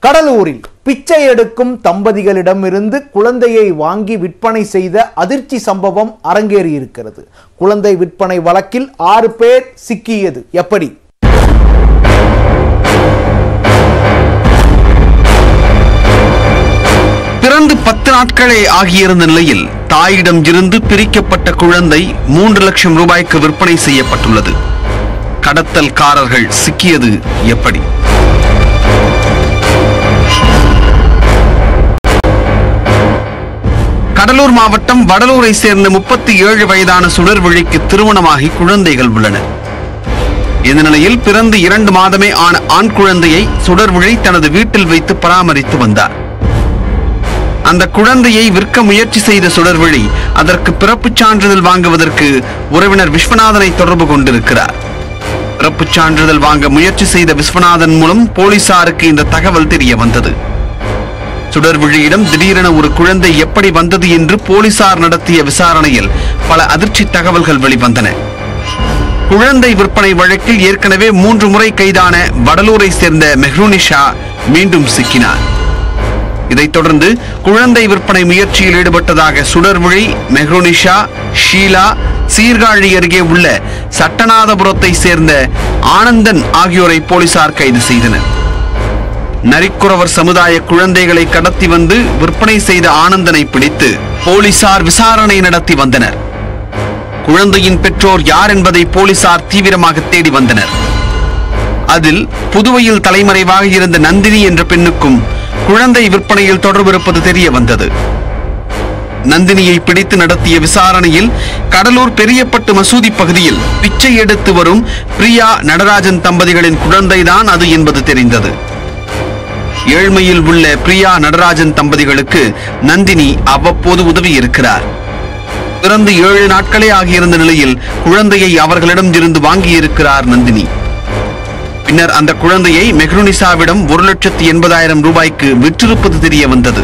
கடலூரில் பிச்சை எடுக்கும் தம்பதிகளிடமிருந்து குழந்தையை வாங்கி விற்பனை செய்த அதிர்ச்சி சம்பவம் அரங்கேறியிருக்கிறது குழந்தை விற்பனை வழக்கில் ஆறு பேர் சிக்கியது எப்படி பிறந்து பத்து நாட்களே ஆகியிருந்த நிலையில் தாயிடம் இருந்து பிரிக்கப்பட்ட குழந்தை மூன்று லட்சம் ரூபாய்க்கு விற்பனை செய்யப்பட்டுள்ளது கடத்தல்காரர்கள் சிக்கியது எப்படி கடலூர் மாவட்டம் வடலூரை சேர்ந்த முப்பத்தி ஏழு வயதான சுடர்விழிக்கு திருமணமாகி குழந்தைகள் உள்ளன இந்த நிலையில் பிறந்து இரண்டு மாதமே ஆன ஆண் குழந்தையை சுடர்விழி தனது வீட்டில் வைத்து பராமரித்து வந்தார் அந்த குழந்தையை விற்க முயற்சி செய்த சுடர்விழி அதற்கு பிறப்புச் சான்றிதழ் வாங்குவதற்கு உறவினர் விஸ்வநாதனை தொடர்பு கொண்டிருக்கிறார் பிறப்புச் சான்றிதழ் வாங்க முயற்சி செய்த விஸ்வநாதன் மூலம் போலீசாருக்கு இந்த தகவல் தெரிய வந்தது சுடர்விழியிடம் திடீரென ஒரு குழந்தை எப்படி வந்தது என்று போலீசார் நடத்திய விசாரணையில் பல அதிர்ச்சி தகவல்கள் வெளிவந்தன குழந்தை விற்பனை வழக்கில் ஏற்கனவே மூன்று முறை கைதான வடலூரை சேர்ந்த மெஹ்ரூனிஷா மீண்டும் சிக்கினார் இதைத் தொடர்ந்து குழந்தை விற்பனை முயற்சியில் ஈடுபட்டதாக சுடர்விழி மெஹ்ரோனிஷா ஷீலா சீர்காழி அருகே உள்ள சட்டநாதபுரத்தை சேர்ந்த ஆனந்தன் ஆகியோரை போலீசார் கைது செய்தனர் நரிக்குறவர் சமுதாய குழந்தைகளை கடத்தி வந்து விற்பனை செய்த ஆனந்தனை பிடித்து போலீசார் விசாரணை நடத்தி வந்தனர் குழந்தையின் பெற்றோர் யார் என்பதை போலீசார் தீவிரமாக தேடி வந்தனர் அதில் புதுவையில் தலைமறைவாக இருந்த நந்தினி என்ற பெண்ணுக்கும் குழந்தை விற்பனையில் தொடர்பு இருப்பது தெரிய வந்தது நந்தினியை பிடித்து நடத்திய விசாரணையில் கடலூர் பெரியப்பட்டு மசூதி பகுதியில் பிச்சை எடுத்து வரும் பிரியா நடராஜன் தம்பதிகளின் குழந்தைதான் அது என்பது தெரிந்தது ஏழ்மையில் உள்ள பிரியா நடராஜன் தம்பதிகளுக்கு நந்தினி அவ்வப்போது உதவி இருக்கிறார் பிறந்து ஏழு நாட்களே ஆகியிருந்த நிலையில் குழந்தையை அவர்களிடம் இருந்து வாங்கியிருக்கிறார் நந்தினி பின்னர் அந்த குழந்தையை மெக்ருனிசாவிடம் ஒரு லட்சத்தி எண்பதாயிரம் ரூபாய்க்கு விற்றிருப்பது தெரிய வந்தது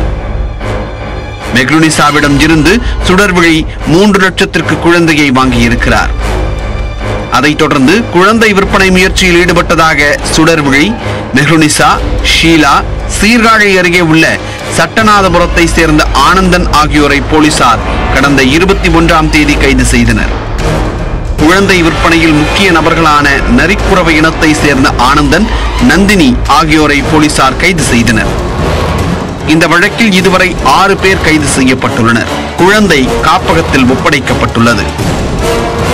மெக்ருனிசாவிடம் இருந்து சுடர்விழி மூன்று லட்சத்திற்கு குழந்தையை வாங்கியிருக்கிறார் அதைத் தொடர்ந்து குழந்தை விற்பனை முயற்சியில் ஈடுபட்டதாக சுடர்விழி மெஹ்ருனிசா ஷீலா சீர்காழி அருகே உள்ள சட்டநாதபுரத்தை சேர்ந்த ஆனந்தன் ஆகியோரை போலீசார் கடந்த இருபத்தி ஒன்றாம் தேதி கைது செய்தனர் குழந்தை விற்பனையில் முக்கிய நபர்களான நரிக்குறவ இனத்தை சேர்ந்த ஆனந்தன் நந்தினி ஆகியோரை போலீசார் கைது செய்தனர் இந்த வழக்கில் இதுவரை ஆறு பேர் கைது செய்யப்பட்டுள்ளனர் குழந்தை காப்பகத்தில் ஒப்படைக்கப்பட்டுள்ளது